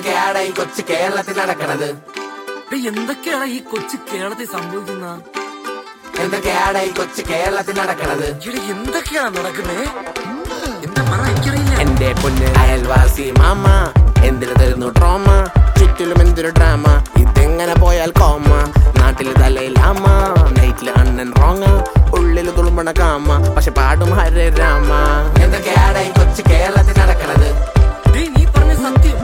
എന്തൊക്കെയാണ് ഈ കൊച്ചു കേരളത്തിൽ നടക്കണത് ഡേയ്, എന്തൊക്കെയാണ് ഈ കൊച്ചു കേരളത്തിൽ സംഭവിക്കുന്ന എന്തൊക്കെയാണ് ഈ കൊച്ചു കേരളത്തിൽ നടക്കണത് ഇവിടെ എന്തൊക്കെയാണ് നടക്കുന്നേ എന്താ പറ എനിക്കറിയില്ല എന്റെ പൊന്ന് അയൽവാസി മാമ എന്തിനു തരുന്നു ട്രോമ ചുറ്റിലും എന്തൊരു ഡ്രാമ ഇതെങ്ങനെ പോയാൽ കോമ നാട്ടില് തലയിലാമ നൈറ്റില് അണ്ണൻ റോങ്ങ ഉള്ളില് തുളുമ്പണ കാമ പക്ഷെ പാടും ഹരേ രാമ എന്തൊക്കെയാണ് ഈ കൊച്ചു കേരളത്തിൽ നടക്കണത് ഡേയ്, നീ പറഞ്ഞ സത്യം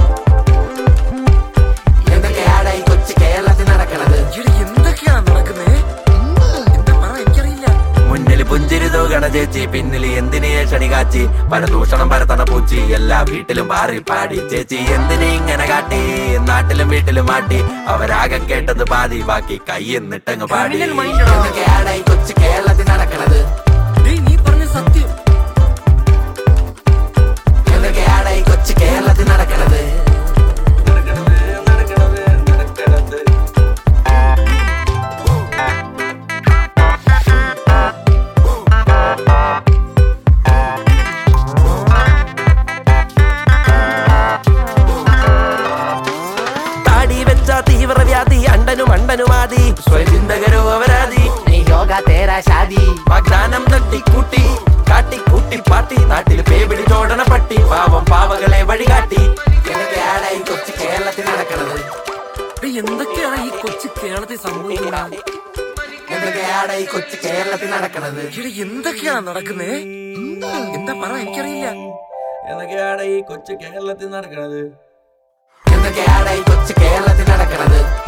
എന്തൊക്കെയാണ് ഈ കൊച്ചു കേരളത്തിൽ നടക്കണത് ഇവിടെ എന്തൊക്കെയാണ് നടക്കുന്നേ എന്താ പറ എനിക്കറിയില്ല മുന്നിൽ പുഞ്ചിരി തൂകണ ചേച്ചി പിന്നിൽ എന്തിനെ ക്ഷണി കാച്ചി പരദൂഷണം പരത്തണ പൂച്ചി എല്ലാ വീട്ടിലും പാറി പാടി ചേച്ചി എന്തിനെ ഇങ്ങനെ കാട്ടി നാട്ടിലും വീട്ടിലും മാട്ടി അവരാകെ കേട്ടത് പാതി ബാക്കി കൈയെന്നിട്ടങ്ങ് പാടി Criminal mind ആണോ? എന്തൊക്കെയാണ് ഈ കൊച്ചു കേരളത്തിൽ നടക്കണത് ഡേയ്, നീ പറഞ്ഞ സത്യം എന്തൊക്കെയാണ് ഈ കൊച്ചു കേരളത്തിൽ നടക്കണത് താടി വെച്ച തീവ്രവ്യാധി അണ്ടനും അണ്ടനുമാതി സ്വയചിന്തകരോ അവരാതി നീ യോഗ തേരാ ഷാദി വാഗ്ദാനം തട്ടിക്കൂട്ടി കാട്ടിക്കൂട്ടി പാട്ടി നാട്ടിൽ പേപിടി ചോടണ പട്ടി പാവം പാവകളെ വഴികാട്ടി എന്തൊക്കെയാണ് ഈ കൊച്ചു കേരളത്തിൽ നടക്കണത് ഡേയ്, എന്തൊക്കെയാണ് ഈ കൊച്ചു കേരളത്തിൽ സംഭവിക്കുന്ന എന്തൊക്കെയാണ് ഈ കൊച്ചു കേരളത്തിൽ നടക്കണത് ഇവിടെ എന്തൊക്കെയാണ് നടക്കുന്നേ എന്താ പറ എനിക്കറിയില്ല എന്നൊക്കെയാണ് ഈ കൊച്ചു കേരളത്തിൽ നടക്കുന്നത് എന്തൊക്കെയാണ് ഈ കൊച്ചു കേരളത്തിൽ നടക്കണത്